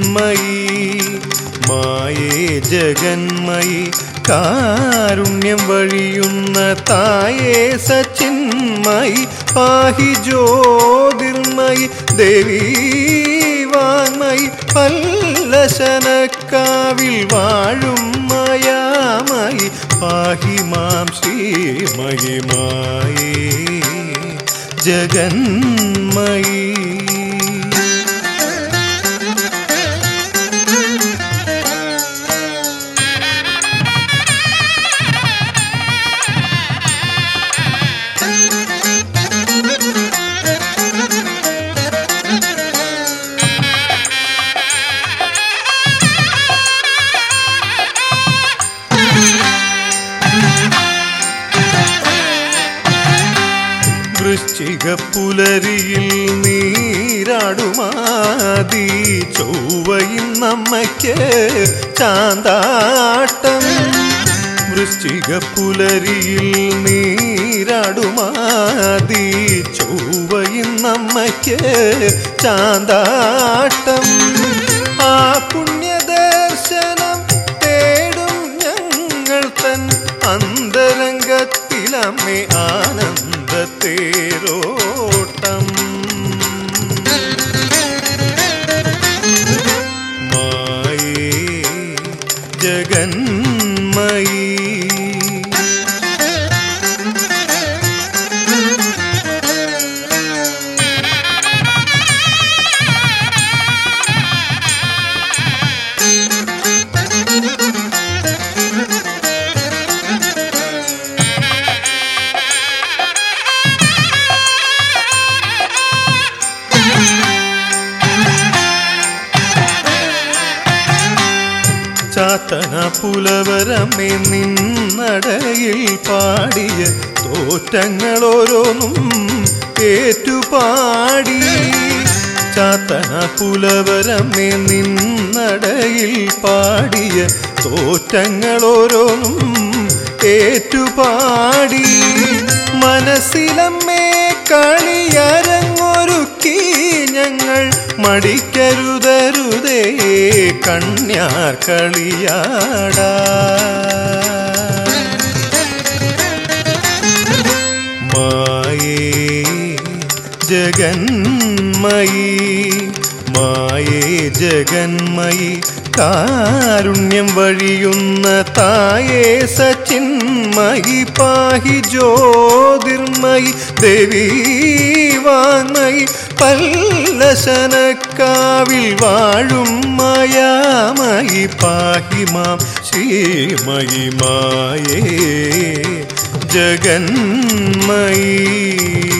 സച്ചിന്മയി മായേ ജഗന്മയി കാരുണ്യം വഴിയുന്ന തായേ സച്ചിന്മയി പാഹി ജ്യോതിർമയി ദേവി വാങ്മയി പല്ലശനക്കാവിൽ വാഴും മായാമയി പാഹി മാം ശ്രീമഹിമായേ ജഗന്മയി വൃശ്ചിക പുലരിയിൽ നീരാടുമാതി ചൊവ്വയും നമ്മയ്ക്ക് ചാന്താട്ടം വൃശ്ചിക പുലരിയിൽ നീരാടുമാതി ചൊവ്വയും നമ്മയ്ക്ക് ചാന്താട്ടം ആ പുണ്യദർശനം തേടും ഞങ്ങൾ തൻ അന്തരംഗത്തിലമ്മേ ആനന്ദത്തേരോട്ടം മായേ ജഗന്മയീ ചാത്തന പുലവരമേ നിന്നടയിൽ പാടിയ തോറ്റങ്ങളോരോന്നും ഏറ്റുപാടി ചാത്തന പുലവരമേ നിന്നടയിൽ പാടിയ തോറ്റങ്ങളോരോന്നും ഏറ്റുപാടി മനസ്സിലമ്മേ കളിയരങ്ങൊരുക്കി ഞങ്ങൾ മടിക്കരുതരുതേ കണ്യാർ കളിയാടാ മായേ ജഗന്മയി മായേ ജഗന്മയി കാരുണ്യം വഴിയുന്ന തായേ സച്ചിന്മയി പാഹി ജ്യോതിർമയി ദേവി വാങ്മയി പല്ലശനക്കാവിൽ വാഴും മായാമയി പാഹി മാം ശ്രീമയി മായേ ജഗന്മയി